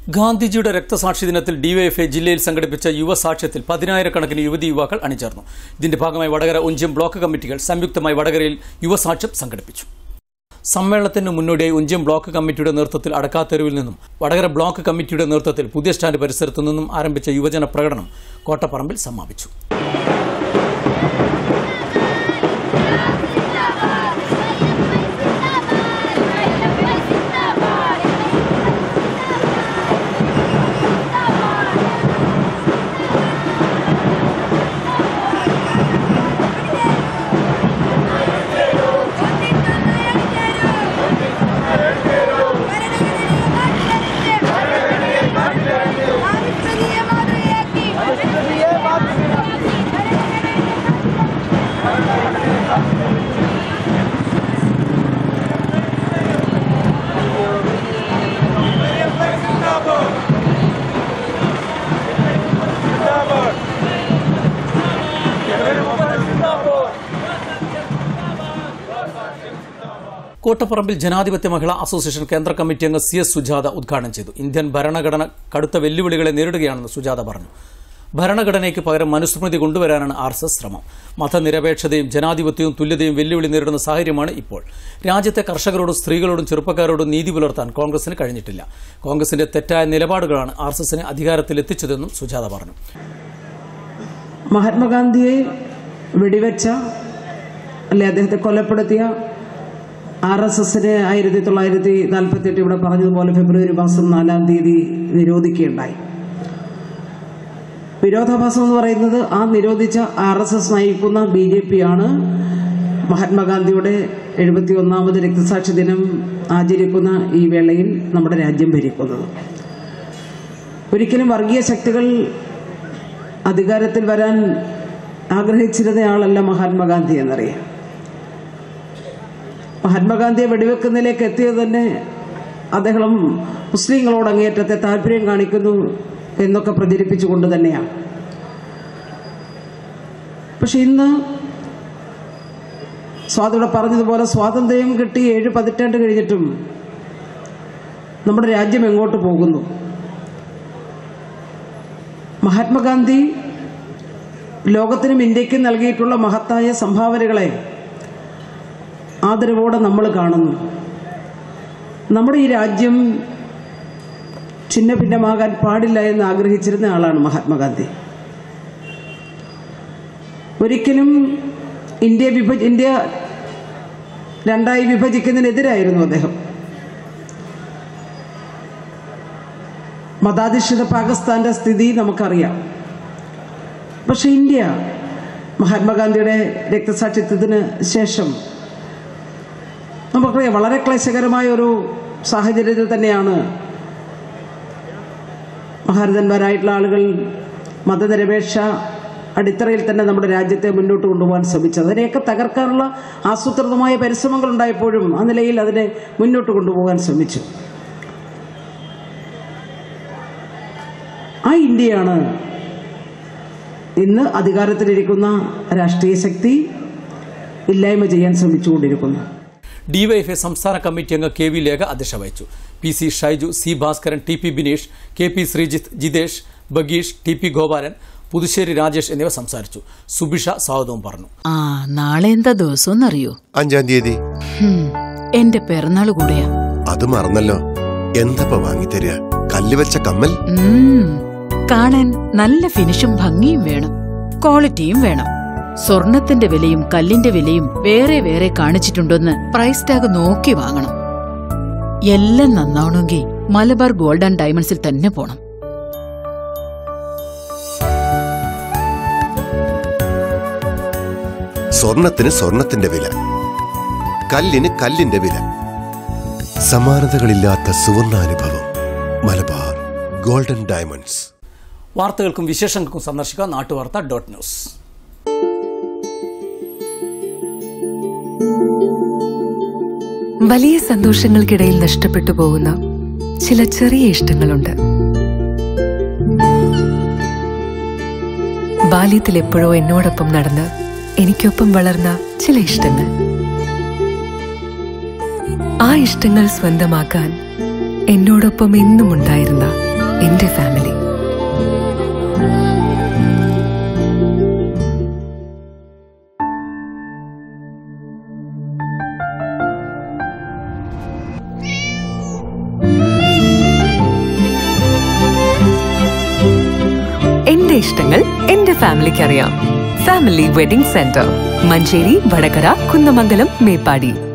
ഗാന്ധിജിയുടെ രക്തസാക്ഷി ദിനത്തിൽ ഡിവൈഎഫ്ഐ ജില്ലയിൽ സംഘടിപ്പിച്ച യുവസാക്ഷ്യത്തിൽ പതിനായിരക്കണക്കിന് യുവതി യുവാക്കൾ അണിചേർന്നു ഇതിന്റെ ഭാഗമായി വടകര ഒഞ്ചിയം ബ്ലോക്ക് കമ്മിറ്റികൾ സംയുക്തമായി വടകരയിൽ യുവസാക്ഷ്യം സംഘടിപ്പിച്ചു സമ്മേളനത്തിന് മുന്നോടിയായി ഒഞ്ചിയം ബ്ലോക്ക് കമ്മിറ്റിയുടെ നേതൃത്വത്തിൽ അടക്കാത്തെരുവിൽ നിന്നും വടകര ബ്ലോക്ക് കമ്മിറ്റിയുടെ നേതൃത്വത്തിൽ പുതിയ സ്റ്റാൻഡ് പരിസരത്തു നിന്നും ആരംഭിച്ച യുവജന പ്രകടനം കോട്ടപ്പറമ്പിൽ സമാപിച്ചു കോട്ടപ്പറമ്പിൽ ജനാധിപത്യ മഹിളാ അസോസിയേഷൻ കേന്ദ്ര കമ്മിറ്റി അംഗം സി എസ് സുജാത ഉദ്ഘാടനം ചെയ്തു ഇന്ത്യൻ ഭരണഘടന കടുത്ത വെല്ലുവിളികളെ നേരിടുകയാണെന്ന് സുജാത പറഞ്ഞു ഭരണഘടനയ്ക്ക് പകരം മനുസ്മൃതി കൊണ്ടുവരാനാണ് ആർ എസ് എസ് ശ്രമം മതനിരപേക്ഷതയും ജനാധിപത്യവും തുല്യതയും വെല്ലുവിളി നേരിടുന്ന സാഹചര്യമാണ് ഇപ്പോൾ രാജ്യത്തെ കർഷകരോടും സ്ത്രീകളോടും ചെറുപ്പക്കാരോടും നീതി പുലർത്താൻ കോൺഗ്രസിന് കഴിഞ്ഞിട്ടില്ല കോൺഗ്രസിന്റെ തെറ്റായ നിലപാടുകളാണ് ആർ എസ് എസിനെ അധികാരത്തിലെത്തിച്ചതെന്നും സുജാത പറഞ്ഞു മഹാത്മാഗാന്ധിയെ വെടിവെച്ച അല്ലെ അദ്ദേഹത്തെ കൊലപ്പെടുത്തിയ ആർ എസ് എസിനെ ആയിരത്തി തൊള്ളായിരത്തി നാൽപ്പത്തി എട്ട് ഇവിടെ പറഞ്ഞതുപോലെ ഫെബ്രുവരി മാസം നാലാം തീയതി നിരോധിക്കുകയുണ്ടായി വിരോധാഭാസം എന്ന് പറയുന്നത് ആ നിരോധിച്ച ആർ എസ് എസ് നയിക്കുന്ന ബി ജെ പി ആണ് മഹാത്മാഗാന്ധിയുടെ എഴുപത്തി ഒന്നാമത് രക്തസാക്ഷി ദിനം ആചരിക്കുന്ന ഈ വേളയിൽ നമ്മുടെ രാജ്യം ഭരിക്കുന്നത് ഒരിക്കലും വർഗീയ ശക്തികൾ അധികാരത്തിൽ വരാൻ ആഗ്രഹിച്ചിരുന്നയാളല്ല മഹാത്മാഗാന്ധി എന്നറിയാം മഹാത്മാഗാന്ധിയെ വെടിവെക്കുന്നതിലേക്ക് എത്തിയത് തന്നെ അദ്ദേഹം മുസ്ലിങ്ങളോട് അങ്ങേയറ്റത്തെ താല്പര്യം കാണിക്കുന്നു എന്നൊക്കെ പ്രചരിപ്പിച്ചുകൊണ്ട് തന്നെയാണ് പക്ഷെ ഇന്ന് സ്വാതിയുടെ പറഞ്ഞതുപോലെ സ്വാതന്ത്ര്യം കിട്ടി ഏഴ് പതിറ്റാണ്ട് കഴിഞ്ഞിട്ടും നമ്മുടെ രാജ്യം എങ്ങോട്ട് പോകുന്നു മഹാത്മാഗാന്ധി ലോകത്തിനും ഇന്ത്യക്കും നൽകിയിട്ടുള്ള മഹത്തായ സംഭാവനകളെ ആദരവോടെ നമ്മൾ കാണുന്നു നമ്മുടെ ഈ രാജ്യം ഛിന്ന ഭിന്നമാകാൻ പാടില്ല എന്ന് ആഗ്രഹിച്ചിരുന്ന ആളാണ് മഹാത്മാഗാന്ധി ഒരിക്കലും ഇന്ത്യ വിഭജ ഇന്ത്യ രണ്ടായി വിഭജിക്കുന്നതിനെതിരായിരുന്നു അദ്ദേഹം മതാധിഷ്ഠിത പാകിസ്ഥാന്റെ സ്ഥിതി നമുക്കറിയാം പക്ഷെ ഇന്ത്യ മഹാത്മാഗാന്ധിയുടെ രക്തസാക്ഷിത്വത്തിന് ശേഷം നമുക്കറിയാം വളരെ ക്ലേശകരമായ ഒരു സാഹചര്യത്തിൽ തന്നെയാണ് മഹാരഥന്മാരായിട്ടുള്ള ആളുകൾ മതനിരപേക്ഷ അടിത്തറയിൽ തന്നെ നമ്മുടെ രാജ്യത്തെ മുന്നോട്ട് കൊണ്ടുപോകാൻ ശ്രമിച്ചത് അതിനെയൊക്കെ തകർക്കാനുള്ള ആസൂത്രിതമായ പരിശ്രമങ്ങൾ ഉണ്ടായപ്പോഴും ആ നിലയിൽ അതിനെ മുന്നോട്ട് കൊണ്ടുപോകാൻ ശ്രമിച്ചു ആ ഇന്ത്യയാണ് ഇന്ന് അധികാരത്തിലിരിക്കുന്ന രാഷ്ട്രീയ ശക്തി ഇല്ലായ്മ ചെയ്യാൻ ശ്രമിച്ചുകൊണ്ടിരിക്കുന്നത് ഡിവൈഎഫ്ഐ സംസ്ഥാന കമ്മിറ്റി അംഗം കെ വി ലേഖ അധ്യക്ഷ വഹിച്ചു P C Shaiju C Bhaskaran T P Bineesh K P Sreejith Jithesh Bageesh T P Gopalan Puthussery Rajesh എന്നിവർ സംസാരിച്ചു സുബിഷ സ്വാഗതവും പറഞ്ഞു ആ നാളെ എന്താ ദിവസം അറിയോ അഞ്ചാം തീയതി എന്റെ പിറന്നാൾ കൂടെയാ അത് മറന്നല്ലോ എന്തപ്പ വാങ്ങിത്തരിക കല്ല് വെച്ച കമ്മൽ ഉം, കാണാൻ നല്ല ഫിനിഷും ഭംഗിയും വേണം ക്വാളിറ്റിയും വേണം സ്വർണത്തിന്റെ വിലയും കല്ലിന്റെ വിലയും വേറെ വേറെ കാണിച്ചിട്ടുണ്ടോന്ന് പ്രൈസ് ടാഗ് നോക്കി വാങ്ങണം എല്ലാം നന്നാവണമെങ്കിൽ മലബാർ ഗോൾഡ് ആൻഡ് ഡയമണ്ട്സിൽ തന്നെ പോണം സ്വർണത്തിന് സ്വർണത്തിന്റെ വില കല്ലിന് കല്ലിന്റെ വില സമാനതകളില്ലാത്ത സുവർണാനുഭവം മലബാർ ഗോൾഡൻ ഡയമണ്ട്സ് വാർത്തകൾക്കും വിശേഷങ്ങൾക്കും സന്ദർശിക്കുക നാട്ടുവാർത്ത ഡോട്ട് ന്യൂസ് വലിയ സന്തോഷങ്ങൾക്കിടയിൽ നഷ്ടപ്പെട്ടു പോകുന്ന ചില ചെറിയ ഇഷ്ടങ്ങളുണ്ട് ബാല്യത്തിൽ എപ്പോഴോ എന്നോടൊപ്പം നടന്ന് എനിക്കൊപ്പം വളർന്ന ചില ഇഷ്ടങ്ങൾ ആ ഇഷ്ടങ്ങൾ സ്വന്തമാക്കാൻ എന്നോടൊപ്പം എന്നും ഉണ്ടായിരുന്ന എന്റെ ഫാമിലി എന്റെ ഇഷ്ടങ്ങൾ എന്റെ ഫാമിലിക്ക് അറിയാം family wedding centre Manjeri Vadakara Kunnamangalam Meppadi